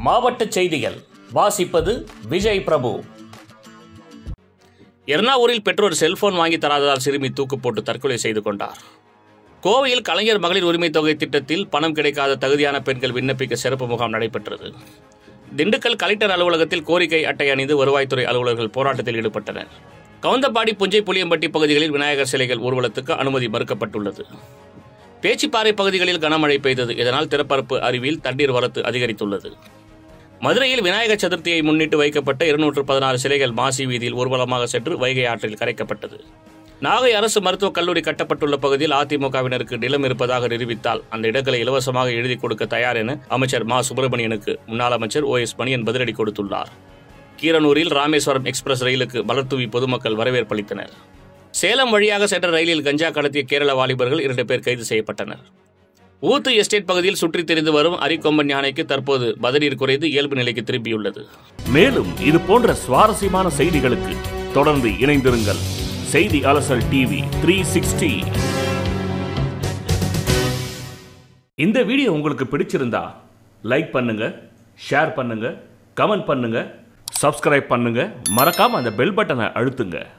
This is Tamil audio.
மாவட்டச் செய்திகள் வாசிப்பது விஜய் பிரபு எர்ணாவூரில் பெற்றோர் செல்போன் வாங்கி தராததால் சிறுமி தூக்கு போட்டு தற்கொலை செய்து கொண்டார் கோவையில் கலைஞர் மகளிர் உரிமை தொகை திட்டத்தில் பணம் கிடைக்காத தகுதியான பெண்கள் விண்ணப்பிக்க சிறப்பு முகாம் நடைபெற்றது திண்டுக்கல் கலெக்டர் அலுவலகத்தில் கோரிக்கை அட்டை அணிந்து வருவாய்த்துறை அலுவலர்கள் போராட்டத்தில் ஈடுபட்டனர் கவுந்தப்பாடி புஞ்சை புளியம்பட்டி பகுதிகளில் விநாயகர் சிலைகள் ஊர்வலத்துக்கு அனுமதி மறுக்கப்பட்டுள்ளது பேச்சிப்பாறை பகுதிகளில் கனமழை பெய்தது இதனால் திறப்பரப்பு அருவியில் தண்ணீர் வரத்து அதிகரித்துள்ளது மதுரையில் விநாயகர் சதுர்த்தியை முன்னிட்டு வைக்கப்பட்ட இருநூற்று பதினாறு சிலைகள் மாசி வீதியில் ஊர்வலமாக சென்று வைகை ஆற்றில் கரைக்கப்பட்டது நாகை அரசு மருத்துவக் கல்லூரி கட்டப்பட்டுள்ள பகுதியில் அதிமுகவினருக்கு நிலம் இருப்பதாக நிரூபித்தால் அந்த இடங்களை இலவசமாக எழுதி கொடுக்க தயார் என அமைச்சர் மா சுப்பிரமணியனுக்கு முன்னாள் அமைச்சர் ஓ எஸ் மணியன் பதிலடி கொடுத்துள்ளார் கீரனூரில் ராமேஸ்வரம் எக்ஸ்பிரஸ் ரயிலுக்கு மலர்தூவி பொதுமக்கள் வரவேற்பளித்தனர் சேலம் வழியாக சென்ற ரயிலில் கஞ்சா கடத்திய கேரள வாலிபர்கள் இரண்டு பேர் கைது செய்யப்பட்டனர் ஊத்து எஸ்டேட் பகுதியில் சுற்றித் திரிந்து வரும் அரிக்கொம்பன் யானைக்கு தற்போது பதநீர் குறைந்து இயல்பு நிலைக்கு திரும்பியுள்ளது மேலும் இது போன்ற சுவாரஸ்யமான செய்திகளுக்கு தொடர்ந்து இணைந்திருங்கள் செய்தி அலசல் டிவி த்ரீ சிக்ஸ்டி இந்த வீடியோ உங்களுக்கு பிடிச்சிருந்தா லைக் பண்ணுங்க ஷேர் பண்ணுங்க கமெண்ட் பண்ணுங்க சப்ஸ்கிரைப் பண்ணுங்க மறக்காம அந்த பெல் பட்டனை அழுத்துங்க